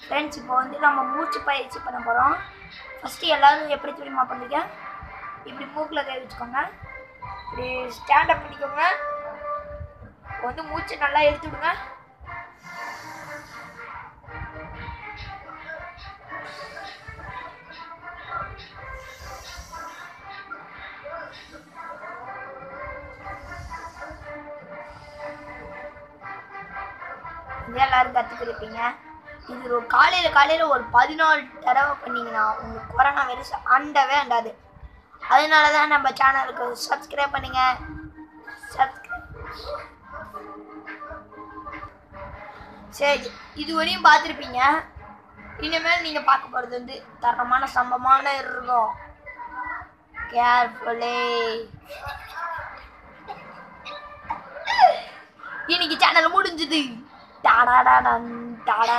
friends இப்போ வந்து நம்ம மூச்சு பயிற்சி பண்ண போகிறோம் ஃபஸ்ட்டு எல்லாரும் எப்படி தெரியுமா பண்ணுறீங்க இப்படி மூக்கில் கை வச்சுக்கோங்க இப்படி ஸ்டாண்டப் பண்ணிக்கோங்க இப்போ வந்து மூச்சு நல்லா இழுத்து விடுங்க இது எல்லாரும் கற்றுக்கிருப்பீங்க இது ஒரு காலையில் காலையில் ஒரு பதினாலு தடவை பண்ணீங்கன்னா உங்களுக்கு கொரோனா வைரஸ் அண்டவே அண்டாது அதனால தான் நம்ம சேனலுக்கு சப்ஸ்கிரைப் பண்ணுங்க சப்ஸ்கிரைப் சரி இதுவரையும் பார்த்துருப்பீங்க இனிமேல் நீங்கள் பார்க்க போகிறது வந்து தரமான சம்பவமான இருக்கும் கேர்ஃபுல்லி இன்னைக்கு சேனல் முடிஞ்சுது டாடா டாடா டாடா